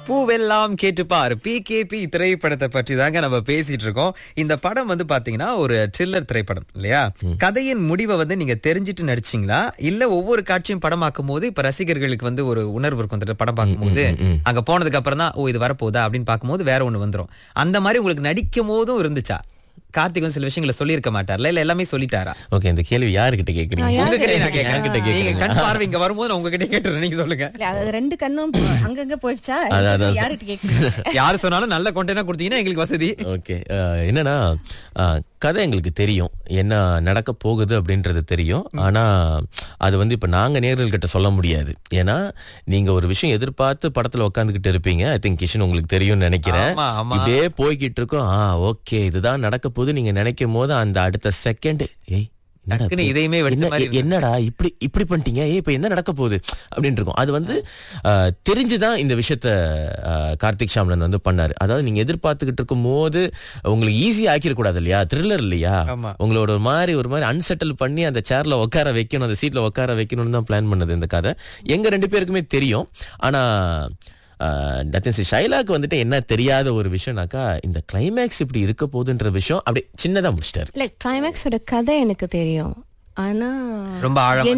பூவெல்லாம் கேட்டுப்பார் பிகேபி திரைப்படத்தை பற்றி தாங்க நம்ம பேசிட்டு இருக்கோம் இந்த படம் வந்து பாத்தீங்கன்னா ஒரு த்ரில்லர் திரைப்படம் இல்லையா கதையின் முடிவை வந்து நீங்க தெரிஞ்சிட்டு நடிச்சீங்களா இல்ல ஒவ்வொரு காட்சியும் படமாக்கும் போது இப்ப ரசிகர்களுக்கு வந்து ஒரு உணர்வு இருக்கும் இந்த படம் பார்க்கும்போது அங்க போனதுக்கு அப்புறம் தான் ஓ இது வரப்போதா அப்படின்னு பார்க்கும்போது வேற ஒண்ணு வந்துரும் அந்த மாதிரி உங்களுக்கு நடிக்கும் போதும் இருந்துச்சா கார்த்திக் வந்து சில விஷயங்களை சொல்லியிருக்க மாட்டார்ல இல்ல எல்லாமே சொல்லிட்டாரா ஓகே இந்த கேள்வி யாருக்கிட்ட கேக்குறீங்க உங்ககிட்ட நான் யார்கிட்ட கேட்கறேன் நீங்க கேக்குறீங்க கண் பார்வை இங்க வரும்போது நான் உங்ககிட்ட கேட்டுறேன் நீங்க சொல்லுங்க இல்ல அது ரெண்டு கண்ணும் அங்கங்க போயிடுச்சா அதான், அதான். யார்கிட்ட கேக்குறீங்க யாரு சொன்னாலும் நல்ல கொண்டேனா கொடுத்தீங்கன்னா எங்களுக்கு வசதி ஓகே என்னன்னா அஹ், கதை எங்களுக்கு தெரியும் என்ன நடக்க போகுது அப்படின்றது தெரியும் ஆனா அது வந்து இப்ப நாங்க நேர்கள் கிட்ட சொல்ல முடியாது ஏன்னா நீங்க ஒரு விஷயம் எதிர்பார்த்து படத்துல உட்காந்துக்கிட்டு இருப்பீங்க ஐ திங்க் கிஷன் உங்களுக்கு தெரியும்னு நினைக்கிறேன் ஆமா, ஆமா. இப்படியே போய்கிட்டு இருக்கோம் ஆ ஓகே இதுதான் நடக்க போகுது நீங்க நினைக்கும் போது அந்த அடுத்த செகண்ட் ஏய் என்னடா டக்குன்னு இப்படி? இதயமே வெடிச்ச என்ன- மாதிரி இருக்கு. என்னடா இப்படி இப்படி பண்ணிட்டீங்க ஏய் இப்ப என்ன நடக்க போகுது அப்படின்னு இருக்கும் அது வந்து அஹ், தெரிஞ்சுதான் இந்த விஷயத்த அஹ், கார்த்திக் ஷாம்லன் வந்து பண்ணாரு அதாவது நீங்க எதிர்பார்த்துக்கிட்டு இருக்கும் போது உங்களுக்கு ஈஸியா ஆக்கிடக்கூடாது இல்லையா த்ரில்லர் இல்லையா ஆமா. உங்களோட ஒரு மாதிரி ஒரு மாதிரி அன்செட்டில் பண்ணி அந்த சேர்ல உட்கார வைக்கணும் அந்த சீட்ல உட்கார வைக்கணும்னு தான் பிளான் பண்ணது இந்த கதை எங்க ரெண்டு பேருக்குமே தெரியும் ஆனா டத்தின் ஷைலாக்கு வந்துட்டு என்ன தெரியாத ஒரு விஷயம்னாக்கா இந்த கிளைமேக்ஸ் இப்படி இருக்க போகுதுன்ற விஷயம் அப்படியே சின்னதா முடிச்சிட்டாரு இல்ல கிளைமேக்ஸோட கதை எனக்கு தெரியும் ஆனா ரொம்ப ஆழமா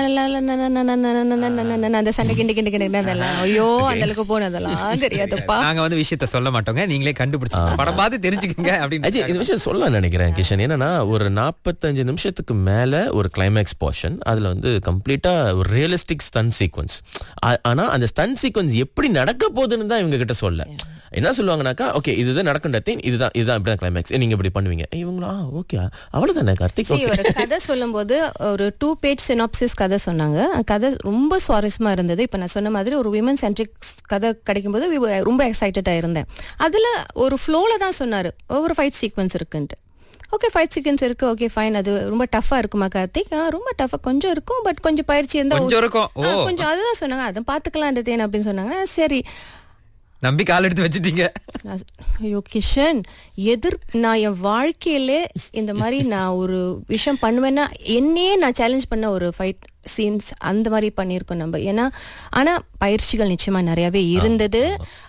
என்ன அந்த சண்டை கிண்டு கிண்டு கிண்டு அதெல்லாம் ஐயோ அந்த அளவுக்கு போனதெல்லாம் தெரியாதுப்பா நாங்க வந்து விஷயத்த சொல்ல மாட்டோங்க நீங்களே கண்டுபிடிச்சு படம் பார்த்து தெரிஞ்சுக்கங்க அப்படின்னு அஜய் இந்த விஷயம் சொல்ல நினைக்கிறேன் கிஷன் என்னன்னா ஒரு நாற்பத்தஞ்சு நிமிஷத்துக்கு மேல ஒரு கிளைமேக்ஸ் போர்ஷன் அதுல வந்து கம்ப்ளீட்டா ஒரு ரியலிஸ்டிக் ஸ்டன் சீக்வன்ஸ் ஆனா அந்த ஸ்டன் சீக்வன்ஸ் எப்படி நடக்க போகுதுன்னு தான் இவங்க கிட்ட சொல்ல என்ன சொல்லுவாங்கனாக்கா ஓகே இதுதான் நடக்கின்ற thing, இதுதான் இதுதான் இப்படிதான் கிளைமேக்ஸ் நீங்க இப்படி பண்ணுவீங்க ஏய், இவங்களா ஓகே அவ்வளவுதானே கார்த்திக் சரி ஒரு கதை சொல்லும்போது ஒரு டூ பேஜ் சினாப்சிஸ் கதை சொன்னாங்க அந்த கதை ரொம்ப சுவாரஸ்யமா இருந்தது இப்ப நான் சொன்ன மாதிரி ஒரு விமன் சென்ட்ரிக் கதை கிடைக்கும்போது we were ரொம்ப எக்ஸைட்டடா இருந்தேன் அதுல ஒரு ஃப்ளோல தான் சொன்னாரு ஒரு ஃபைட் சீக்வன்ஸ் இருக்குன்ட்டு ஓகே ஃபைட் சீக்வன்ஸ் இருக்கு ஓகே ஃபைன் அது ரொம்ப டஃபா இருக்குமா கார்த்திக் ஆ, ரொம்ப டஃபா கொஞ்சம் இருக்கும் பட் கொஞ்சம் பயிற்சி இருந்தா கொஞ்சம் இருக்கும். ஓ. ஆ, கொஞ்சம் அதுதான் சொன்னாங்க அதை பாத்துக்கலாம் இந்த தேன் அப்படின்னு சொன்னாங்க சரி நம்பி கால் எடுத்து வச்சிட்டீங்க நான் ஐயோ கிஷன் எதிர் நான் என் வாழ்க்கையில இந்த மாதிரி நான் ஒரு விஷயம் பண்ணுவேன்னா என்னையே நான் சேலஞ்ச் பண்ண ஒரு ஃபைட் சீன்ஸ் அந்த மாதிரி பண்ணியிருக்கோம் நம்ம ஏன்னா ஆனா பயிற்சிகள் நிச்சயமா நிறையவே இருந்தது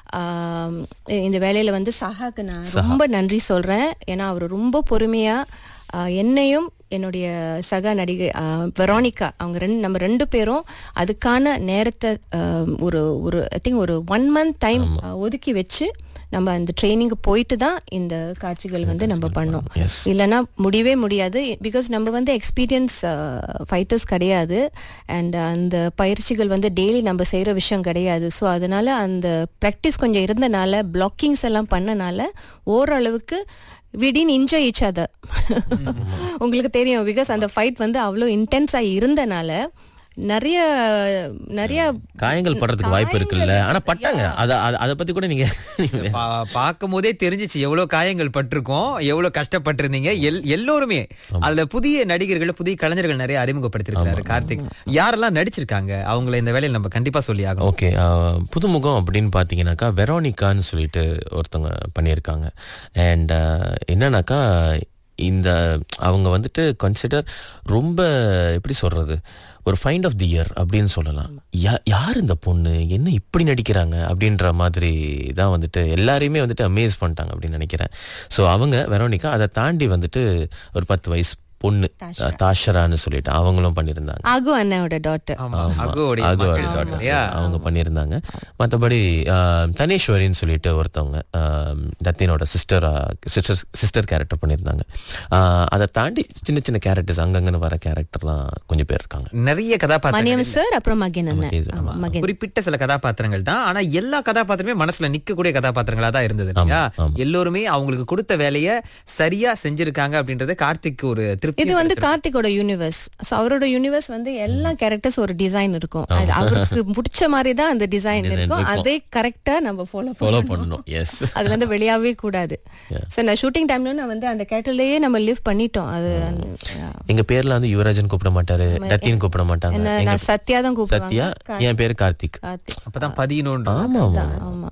ஆம், இந்த வேலையில வந்து சஹாக்கு நான் ரொம்ப நன்றி சொல்றேன் ஏன்னா அவர் ரொம்ப பொறுமையா ஆ, என்னையும் என்னுடைய சக நடிகை ஆ, வெரோனிகா அவங்க ரெண்டு நம்ம ரெண்டு பேரும் அதுக்கான நேரத்தை ஆ, ஒரு ஒரு ஐ திங்க் ஒரு ஒன் மந்த் டைம் ஒதுக்கி வச்சு நம்ம அந்த ட்ரைனிங்க்கு போயிட்டு தான் இந்த காட்சிகள் வந்து நம்ம பண்ணோம் Yes. இல்லைன்னா முடியவே முடியாது பிகாஸ் நம்ம வந்து எக்ஸ்பீரியன்ஸ் ஃபைட்டர்ஸ் கிடையாது அண்ட் அந்த பயிற்சிகள் வந்து டெய்லி நம்ம செய்யற விஷயம் கிடையாது ஸோ அதனால அந்த ப்ராக்டிஸ் கொஞ்சம் இருந்தனால பிளாக்கிங்ஸ் எல்லாம் பண்ணனால ஓரளவுக்கு விடின் இன்ஜாய் each other உங்களுக்கு தெரியும் பிகாஸ் அந்த ஃபைட் வந்து அவ்வளோ இன்டென்ஸா இருந்தனால நிறைய நிறைய காயங்கள் படுறதுக்கு வாய்ப்பு இருக்குல்ல ஆனா பட்டாங்க அத அத- அத பத்தி கூட நீங்க பா- பார்க்கும் போதே தெரிஞ்சிச்சு எவ்வளவு காயங்கள் பட்டிருக்கோம் எவ்வளவு கஷ்டப்பட்டிருந்தீங்க எல்- எல்லோருமே அதுல புதிய நடிகர்கள் புதிய கலைஞர்கள் நிறைய அறிமுகப்படுத்திருக்காரு கார்த்திக் யாரெல்லாம் நடிச்சிருக்காங்க அவங்கள இந்த வேலையில நம்ம கண்டிப்பா சொல்லி ஆகணும் ஓகே புதுமுகம் அப்படின்னு பார்த்தீங்கன்னாக்கா வெரோனிகான்னு சொல்லிட்டு ஒருத்தவங்க பண்ணியிருக்காங்க அண்ட் என்னன்னாக்கா இந்த அவங்க வந்துட்டு கன்சிடர் ரொம்ப எப்படி சொல்றது ஒரு ஃபைண்ட் ஆஃப் தி இயர் அப்படின்னு சொல்லலாம் யா- யார் இந்த பொண்ணு என்ன இப்படி நடிக்கிறாங்க அப்படின்ற மாதிரி தான் வந்துட்டு எல்லாரையுமே வந்துட்டு அமேஸ் பண்ணிட்டாங்க அப்படின்னு நினைக்கிறேன் ஸோ அவங்க வெரோனிகா அதை தாண்டி வந்துட்டு ஒரு பத்து வயசு பொண்ணு தாஷரான்னு சொல்லிட்டு அவங்களும் பண்ணியிருந்தாங்க ஆகு அண்ணாவோட டாட்டர் ஆமா அகுவோடைய ஆகுவாடி மகள் டாக்டர் இல்லையா? அவங்க பண்ணியிருந்தாங்க மற்றபடி தனேஸ்வரின்னு சொல்லிட்டு ஒருத்தவங்க ஆம், ரத்தினோட சிஸ்டர் சிஸ்டர் சிஸ்டர் கேரக்டர் பண்ணியிருந்தாங்க ஆஹ், அதை தாண்டி சின்ன சின்ன கேரக்டர்ஸ் அங்கங்கன்னு வர கேரக்டர்லாம் கொஞ்சம் பேர் இருக்காங்க நிறைய மணியம் கதாபாத்திரங்கள் சார் அப்புறம் மகன் மகேஷ், அண்ணன் ஆமா. ஆமா, மகன் குறிப்பிட்ட சில கதாபாத்திரங்கள் தான் ஆனா எல்லா கதாபாத்திரமே மனசுல நிக்கக்கூடிய கதாபாத்திரங்களா தான் இருந்தது இல்லையா எல்லோருமே அவங்களுக்கு கொடுத்த வேலைய சரியா செஞ்சிருக்காங்க அப்படின்றது கார்த்திக் ஒரு திருப்தி இது வந்து கார்த்திகோட யூனிவர்ஸ் சோ அவரோட யூனிவர்ஸ் வந்து எல்லா கேரக்டர்ஸ் ஒரு டிசைன் இருக்கும் அது அவருக்கு பிடிச்ச மாதிரி தான் அந்த டிசைன் இருக்கும் இருக்கும். அதே கரெக்டா நம்ம ஃபாலோ ஃபாலோ பண்ணணும் பண்ணணும் எஸ் அது வந்து வெளியாவே கூடாது சோ நான் ஷூட்டிங் டைம்ல நான் வந்து அந்த கேரக்டர்லயே நம்ம லிவ் பண்ணிட்டோம் அது அந்த- எங்க பேர்ல வந்து யுவராஜன் கூப்பிட மாட்டாரு ரத்தின் கூப்பிட மாட்டாங்க என்ன எங்க நான் சத்யா தான் சத்யா கூப்பிடுவாங்க என் பேரு கார்த்திக் கார்த்திக் அப்பதான் பதினொன்று ஆமா ஆமா ஆமா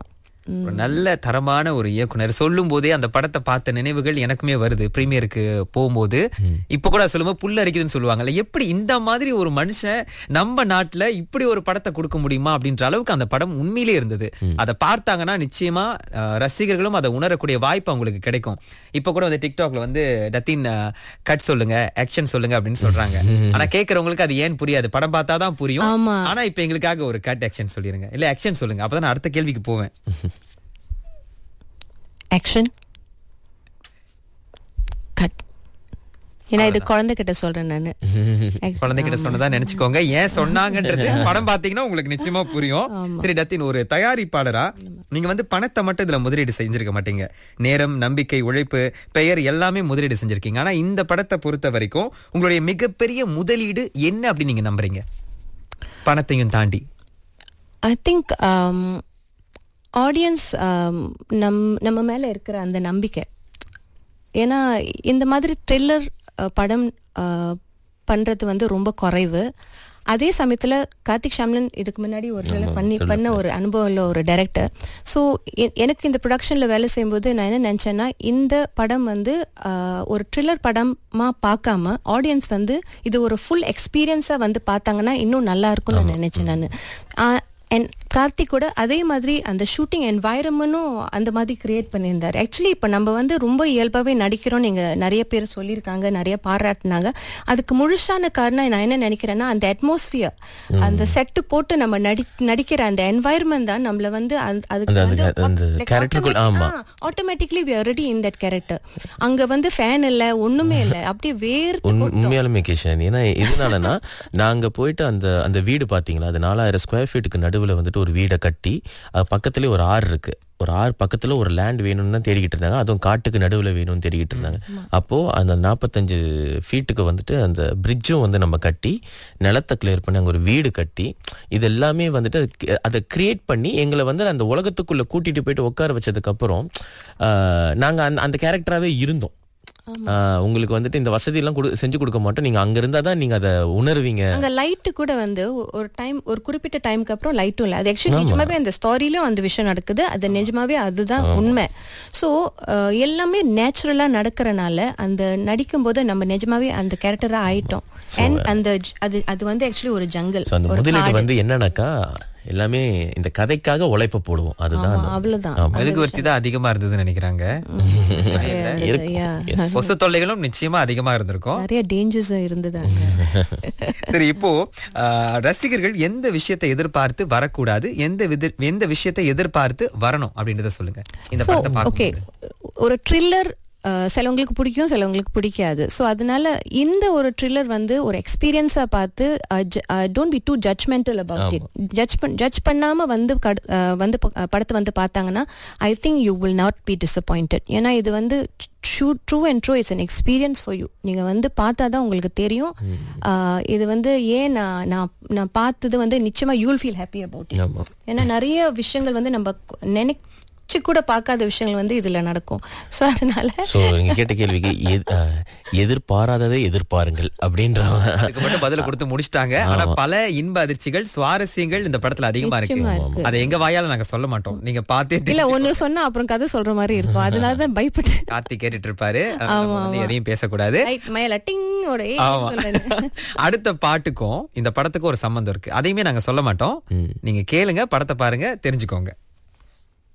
ஒரு நல்ல தரமான ஒரு இயக்குனர் சொல்லும் போதே அந்த படத்தை பார்த்த நினைவுகள் எனக்குமே வருது பிரீமியருக்கு போகும்போது இப்ப கூட சொல்லும்போது புல் அரிக்குதுன்னு சொல்லுவாங்கல்ல எப்படி இந்த மாதிரி ஒரு மனுஷன் நம்ம நாட்டுல இப்படி ஒரு படத்தை கொடுக்க முடியுமா அப்படின்ற அளவுக்கு அந்த படம் உண்மையிலே இருந்தது அதை பார்த்தாங்கன்னா நிச்சயமா அஹ், ரசிகர்களும் அதை உணரக்கூடிய வாய்ப்பு அவங்களுக்கு கிடைக்கும் இப்ப கூட வந்து டிக்டாக்ல வந்து டத்தின் கட் சொல்லுங்க ஆக்ஷன் சொல்லுங்க அப்படின்னு சொல்றாங்க ஆனா கேக்குறவங்களுக்கு அது ஏன் புரியாது படம் பார்த்தா தான் புரியும் ஆமா. ஆனா இப்ப எங்களுக்காக ஒரு கட் ஆக்ஷன் சொல்லிருங்க இல்ல ஆக்ஷன் சொல்லுங்க அப்பதான் நான் அடுத்த கேள்விக்கு போவேன் ஆக்ஷன் கட் ஏன்னா இது குழந்தைகிட்ட சொல்றேன் நானு Action. குழந்தைகிட்ட சொன்னதா நினைச்சுக்கோங்க ஏன் சொன்னாங்கன்றது படம் பாத்தீங்கன்னா உங்களுக்கு நிச்சயமா புரியும் சரி டத்தின் ஒரு தயாரிப்பாளரா நீங்க வந்து பணத்தை மட்டும் இதுல முதலீடு செஞ்சிருக்க மாட்டீங்க நேரம் நம்பிக்கை உழைப்பு பெயர் எல்லாமே முதலீடு செஞ்சிருக்கீங்க ஆனா இந்த படத்தை பொறுத்த வரைக்கும் உங்களுடைய மிகப்பெரிய முதலீடு என்ன அப்படின்னு நீங்க நம்புறீங்க பணத்தையும் தாண்டி ஐ திங்க் ஆடியன்ஸ் நம் நம்ம மேல இருக்கிற அந்த நம்பிக்கை ஏன்னா இந்த மாதிரி த்ரில்லர் படம் அஹ், பண்றது வந்து ரொம்ப குறைவு அதே சமயத்துல கார்த்திக் ஷாம்லன் இதுக்கு முன்னாடி ஒரு ட்ரெய்லர் பண்ணி பண்ண ஒரு அனுபவம் உள்ள ஒரு டைரக்டர் ஸோ எனக்கு இந்த ப்ரொடக்ஷன்ல வேலை செய்யும்போது நான் என்ன நினைச்சேன்னா இந்த படம் வந்து அஹ், ஒரு த்ரில்லர் படமா பார்க்காம ஆடியன்ஸ் வந்து இது ஒரு ஃபுல் எக்ஸ்பீரியன்ஸா வந்து பார்த்தாங்கன்னா இன்னும் நல்லா இருக்கும்னு நான் நினைச்சேன் நான் அண்ட் கார்த்திக் கூட அதே மாதிரி அந்த ஷூட்டிங் என்வாயரமெண்ட்டும் அந்த மாதிரி கிரியேட் பண்ணியிருந்தாரு ஆக்சுவலி இப்போ நம்ம வந்து ரொம்ப இயல்பாகவே நடிக்கிறோம் நீங்கள் நிறைய பேர் சொல்லியிருக்காங்க நிறைய பாராட்டினாங்க அதுக்கு முழுசான காரணம் நான் என்ன நினைக்கிறேன்னா அந்த அட்மாஸ்பியர் அந்த செட்டு போட்டு நம்ம நடி நடிக்கிற அந்த என்வாயர்மெண்ட் தான் நம்மள வந்து அந்த- அதுக்கு அந்த- வந்து அந்த- அந்த character-க்குள், ஆமா. Automatically we already in that character அங்க வந்து ஃபேன் இல்ல ஒண்ணுமே இல்ல அப்படியே வேர்த்து உண்- உண்மையாலுமே கிஷன் ஏன்னா எதனாலனா நாங்க போயிட்டு அந்த அந்த வீடு பாத்தீங்களா அது நாலாயிரம் ஸ்கொயர் ஃபீட்டுக்கு நடுவுல வந்துட்டு ஒரு வீடை கட்டி அது பக்கத்துலயே ஒரு ஆறு இருக்கு ஒரு ஆறு பக்கத்துல ஒரு லேண்ட் வேணும்னு தான் தேடிக்கிட்டு இருந்தாங்க அதுவும் காட்டுக்கு நடுவுல வேணும்னு தேடிக்கிட்டு இருந்தாங்க அப்போ அந்த நாற்பத்தஞ்சு ஃபீட்டுக்கு வந்துட்டு அந்த பிரிட்ஜும் வந்து நம்ம கட்டி நிலத்தை கிளியர் பண்ணி அங்க ஒரு வீடு கட்டி இது எல்லாமே வந்துட்டு அது கி- அதை கிரியேட் பண்ணி எங்களை வந்து அந்த உலகத்துக்குள்ள கூட்டிட்டு போயிட்டு உட்கார வச்சதுக்கு அப்புறம் ஆஹ், நாங்க அந்த அந்த கேரக்டராகவே இருந்தோம் ஆஹ், உங்களுக்கு வந்துட்டு இந்த வசதி எல்லாம் கொடு- செஞ்சு கொடுக்க மாட்டோம் நீங்க அங்க இருந்தா தான் நீங்க அதை உணர்வீங்க அங்க லைட் கூட வந்து ஒ- ஒரு டைம் ஒரு குறிப்பிட்ட டைம்க்கு அப்புறம் லைட்டும் இல்ல அது ஆக்சுவலி நிஜமாவே அந்த ஸ்டாரியிலும் அந்த விஷயம் நடக்குது அது நிஜமாவே அதுதான் உண்மை சோ எல்லாமே நேச்சுரலா நடக்கறனால அந்த நடிக்கும் போது நம்ம நிஜமாவே அந்த கேரக்டரா ஆயிட்டோம் அண்ட் அந்த ஜ- அது அது வந்து ஆக்சுவலி ஒரு ஜங்கல் So, அந்த ஒரு முதலீடு காடு. வந்து என்னன்னாக்கா எல்லாமே இந்த கதைக்காக உழைப்ப போடுவோம் அதுதான் ஆமா, அவ்வளவுதான் ஆமா. மெழுகுவர்த்தி தான் அதிகமா இருந்ததுன்னு நினைக்கிறாங்க நிறைய இருக்கும். yeah. கொசு தொல்லைகளும் நிச்சயமா அதிகமா இருந்திருக்கும் நிறைய டேஞ்சர்ஸும் இருந்தது அங்க. சரி இப்போ ஆஹ், ரசிகர்கள் எந்த விஷயத்தை எதிர்பார்த்து வரக்கூடாது எந்த வித- எந்த விஷயத்தை எதிர்பார்த்து வரணும் அப்படின்றத சொல்லுங்க இந்த ஸோ படத்தை ஓகே பார்க்கும்போது ஒரு ட்ரில்லர் சிலவங்களுக்கு பிடிக்கும் சிலவங்களுக்கு பிடிக்காது ஸோ அதனால இந்த ஒரு ட்ரில்லர் வந்து ஒரு எக்ஸ்பீரியன்ஸாக பார்த்து don't be too judgmental about it judge பண் ஜட்ஜ் பண்ணாமல் வந்து கடு- அஹ், வந்து ப- அஹ், படத்தை வந்து பார்த்தாங்கன்னா I think you will not be disappointed ஏன்னா இது வந்து through and through it's an experience for you நீங்கள் வந்து பார்த்தா தான் உங்களுக்கு தெரியும் அஹ், இது வந்து ஏன் நான் நான் நான் பார்த்தது வந்து நிச்சயமாக you'll feel happy about it ஆமா ஏன்னா நிறைய விஷயங்கள் வந்து நம்ம நினைச்சு கூட பார்க்காத விஷயங்கள் வந்து இதுல நடக்கும் சோ அதனால சோ நீங்க கேட்ட கேள்விக்கு எது- ஆஹ், எதிர்பாராததை எதிர்பாருங்கள் அப்படின்ற அதுக்கு மட்டும் பதில கொடுத்து முடிச்சிட்டாங்க ஆனா பல இன்ப அதிர்ச்சிகள் சுவாரஸ்யங்கள் இந்த படத்துல அதிகமா நிச்சயமா இருக்கு இருக்கு. அதை எங்க வாயால நாங்க சொல்ல மாட்டோம் நீங்க பார்த்தே இல்ல தெரிஞ்சு- ஒண்ணு சொன்னா அப்புறம் கதை சொல்ற மாதிரி இருக்கும் அதனால தான் பயப்பட்டு கார்த்தி கேட்டுட்டு இருப்பாரு அதனால நம்ம வந்து எதையும் பேசக்கூடாது ரைட் மேல டிங் ஓட ஏய் ஆமா சொல்றேன் அடுத்த பாட்டுக்கும் இந்த படத்துக்கும் ஒரு சம்பந்தம் இருக்கு அதையுமே நாங்க சொல்ல மாட்டோம் நீங்க கேளுங்க படத்தை பாருங்க தெரிஞ்சுக்கோங்க